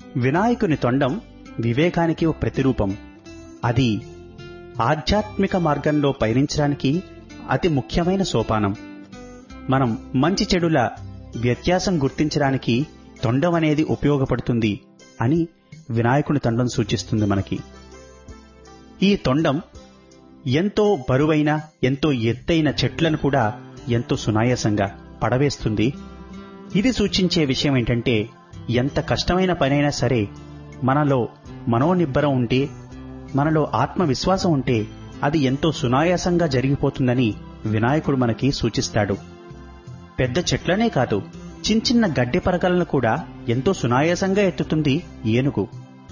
వినాయకుని తొండం వివేకానికి ఓ ప్రతిరూపం అది ఆధ్యాత్మిక మార్గంలో పయనించడానికి అతి ముఖ్యమైన సోపానం మనం మంచి చెడుల వ్యత్యాసం గుర్తించడానికి తొండం అనేది ఉపయోగపడుతుంది అని వినాయకుని తొండం సూచిస్తుంది మనకి ఈ తొండం ఎంతో బరువైన ఎంతో ఎత్తైన చెట్లను కూడా ఎంతో సునాయాసంగా పడవేస్తుంది ఇది సూచించే విషయం ఏంటంటే ఎంత కష్టమైన పనైనా సరే మనలో మనోనిబ్బరం ఉంటే మనలో ఆత్మవిశ్వాసం ఉంటే అది ఎంతో సునాయాసంగా జరిగిపోతుందని వినాయకుడు మనకి సూచిస్తాడు పెద్ద చెట్లనే కాదు చిన్న చిన్న గడ్డి పరకలను కూడా ఎంతో సునాయాసంగా ఎత్తుతుంది ఏనుగు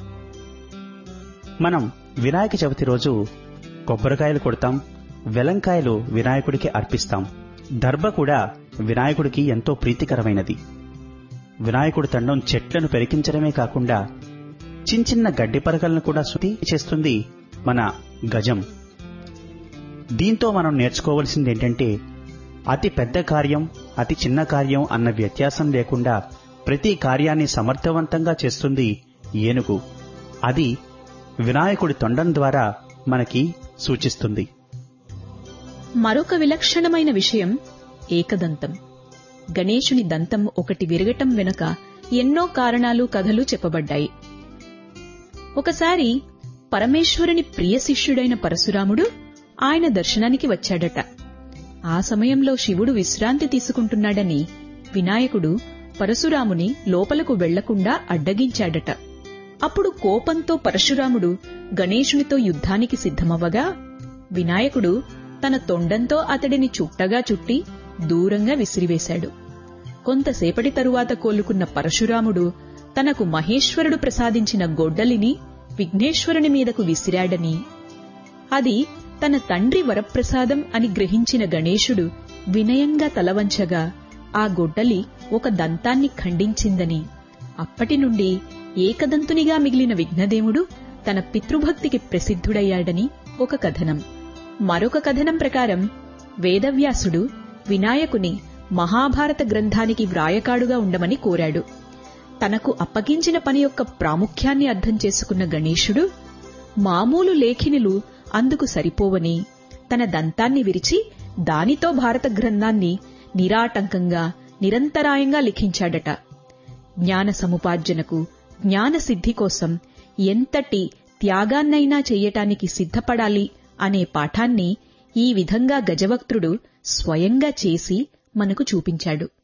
మనం వినాయక చవితి రోజు కొబ్బరికాయలు కొడతాం వెలంకాయలు వినాయకుడికి అర్పిస్తాం దర్భ కూడా వినాయకుడికి ఎంతో ప్రీతికరమైనది వినాయకుడి తండం చెట్లను పెరికించడమే కాకుండా చిన్న చిన్న గడ్డి పరకలను కూడా శుద్ధి చేస్తుంది మన గజం దీంతో మనం నేర్చుకోవలసింది ఏంటంటే అతి పెద్ద కార్యం అతి చిన్న కార్యం అన్న వ్యత్యాసం లేకుండా ప్రతి కార్యాన్ని సమర్థవంతంగా చేస్తుంది ఏనుగు అది వినాయకుడి తొండం ద్వారా మనకి సూచిస్తుంది మరొక విలక్షణమైన విషయం ఏకదంతం గణేశుని దంతం ఒకటి విరగటం వెనుక ఎన్నో కారణాలు కథలు చెప్పబడ్డాయి ఒకసారి పరమేశ్వరుని ప్రియ శిష్యుడైన పరశురాముడు ఆయన దర్శనానికి వచ్చాడట ఆ సమయంలో శివుడు విశ్రాంతి తీసుకుంటున్నాడని వినాయకుడు పరశురాముని లోపలకు వెళ్లకుండా అడ్డగించాడట అప్పుడు కోపంతో పరశురాముడు గణేశునితో యుద్ధానికి సిద్ధమవ్వగా వినాయకుడు తన తొండంతో అతడిని చుట్టగా చుట్టి దూరంగా విసిరివేశాడు కొంతసేపటి తరువాత కోలుకున్న పరశురాముడు తనకు మహేశ్వరుడు ప్రసాదించిన గొడ్డలిని విఘ్నేశ్వరుని మీదకు విసిరాడని అది తన తండ్రి వరప్రసాదం అని గ్రహించిన గణేశుడు వినయంగా తలవంచగా ఆ గొడ్డలి ఒక దంతాన్ని ఖండించిందని అప్పటి నుండి ఏకదంతునిగా మిగిలిన విఘ్నదేవుడు తన పితృభక్తికి ప్రసిద్ధుడయ్యాడని ఒక కథనం మరొక కథనం ప్రకారం వేదవ్యాసుడు వినాయకుని మహాభారత గ్రంథానికి వ్రాయకాడుగా ఉండమని కోరాడు తనకు అప్పగించిన పని యొక్క ప్రాముఖ్యాన్ని అర్థం చేసుకున్న గణేశుడు మామూలు లేఖినులు అందుకు సరిపోవని తన దంతాన్ని విరిచి దానితో భారత గ్రంథాన్ని నిరాటంకంగా నిరంతరాయంగా లిఖించాడట జ్ఞాన సముపార్జనకు జ్ఞాన సిద్ధి కోసం ఎంతటి త్యాగాన్నైనా చెయ్యటానికి సిద్ధపడాలి అనే పాఠాన్ని ఈ విధంగా గజవక్త్రుడు స్వయంగా చేసి మనకు చూపించాడు